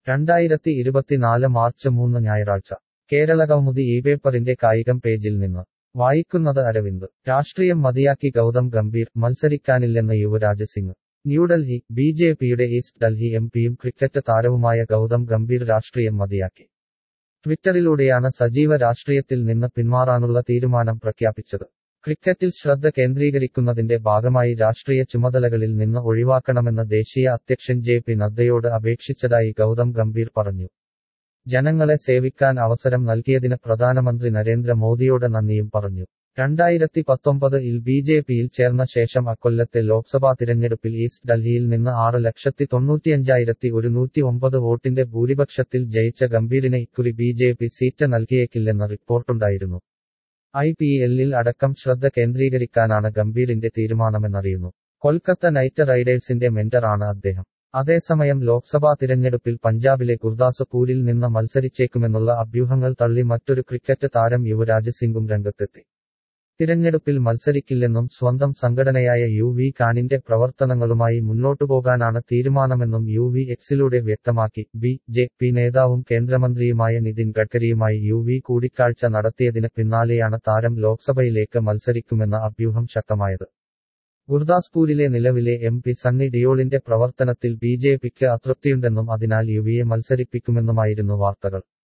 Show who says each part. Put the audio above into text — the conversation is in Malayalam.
Speaker 1: രണ്ടായിരത്തി ഇരുപത്തിനാല് മാർച്ച് മൂന്ന് ഞായറാഴ്ച കേരള കൗമുദി ഈ പേപ്പറിന്റെ കായികം പേജിൽ നിന്ന് വായിക്കുന്നത് അരവിന്ദ് രാഷ്ട്രീയം മതിയാക്കി ഗൗതം ഗംഭീർ മത്സരിക്കാനില്ലെന്ന് യുവരാജ് സിംഗ് ന്യൂഡൽഹി ബി ജെ പിയുടെ ഈസ്റ്റ് ഡൽഹി എം പിയും ക്രിക്കറ്റ് താരവുമായ ഗൗതം ഗംഭീർ രാഷ്ട്രീയം മതിയാക്കി ട്വിറ്ററിലൂടെയാണ് സജീവ രാഷ്ട്രീയത്തിൽ നിന്ന് പിന്മാറാനുള്ള തീരുമാനം പ്രഖ്യാപിച്ചത് ക്രിക്കറ്റിൽ ശ്രദ്ധ കേന്ദ്രീകരിക്കുന്നതിന്റെ ഭാഗമായി രാഷ്ട്രീയ ചുമതലകളിൽ നിന്ന് ഒഴിവാക്കണമെന്ന് ദേശീയ അധ്യക്ഷൻ ജെ പി നദ്ദയോട് അപേക്ഷിച്ചതായി ഗൗതം ഗംഭീർ പറഞ്ഞു ജനങ്ങളെ സേവിക്കാൻ അവസരം നൽകിയതിന് പ്രധാനമന്ത്രി നരേന്ദ്ര മോദിയോട് നന്ദിയും പറഞ്ഞു രണ്ടായിരത്തി പത്തൊമ്പത് ഇൽ ബി ജെ പിയിൽ ചേർന്ന ശേഷം അക്കൊല്ലത്തെ ലോക്സഭാ തിരഞ്ഞെടുപ്പിൽ ഈസ്റ്റ് ഡൽഹിയിൽ നിന്ന് ആറ് ലക്ഷത്തി തൊണ്ണൂറ്റിയഞ്ചായിരത്തി ഒരുന്നൂറ്റി ഒമ്പത് വോട്ടിന്റെ ഭൂരിപക്ഷത്തിൽ ജയിച്ച ഗംഭീരിനെ ഇക്കുറി ബി ജെ പി സീറ്റ് നൽകിയേക്കില്ലെന്ന റിപ്പോർട്ടുണ്ടായിരുന്നു ഐ പി എല്ലിൽ അടക്കം ശ്രദ്ധ കേന്ദ്രീകരിക്കാനാണ് ഗംഭീറിന്റെ തീരുമാനമെന്നറിയുന്നു കൊൽക്കത്ത നൈറ്റ് റൈഡേഴ്സിന്റെ മെന്റർ ആണ് അദ്ദേഹം അതേസമയം ലോക്സഭാ തിരഞ്ഞെടുപ്പിൽ പഞ്ചാബിലെ ഗുർദാസപൂരിൽ നിന്ന് മത്സരിച്ചേക്കുമെന്നുള്ള അഭ്യൂഹങ്ങൾ തള്ളി മറ്റൊരു ക്രിക്കറ്റ് താരം യുവരാജ് സിംഗും രംഗത്തെത്തി തിരഞ്ഞെടുപ്പിൽ മത്സരിക്കില്ലെന്നും സ്വന്തം സംഘടനയായ യു വി കാനിന്റെ പ്രവർത്തനങ്ങളുമായി മുന്നോട്ടുപോകാനാണ് തീരുമാനമെന്നും യു വി എക്സിലൂടെ വ്യക്തമാക്കി ബി ജെ പി നേതാവും കേന്ദ്രമന്ത്രിയുമായ നിതിൻ ഗഡ്കരിയുമായി യു വി കൂടിക്കാഴ്ച നടത്തിയതിന് പിന്നാലെയാണ് താരം ലോക്സഭയിലേക്ക് മത്സരിക്കുമെന്ന അഭ്യൂഹം ശക്തമായത് ഗുർദാസ്പൂരിലെ നിലവിലെ എം പി സണ്ണി ഡിയോളിന്റെ പ്രവർത്തനത്തിൽ ബി ജെ പിക്ക് അതൃപ്തിയുണ്ടെന്നും അതിനാൽ യുവിയെ മത്സരിപ്പിക്കുമെന്നുമായിരുന്നു വാർത്തകൾ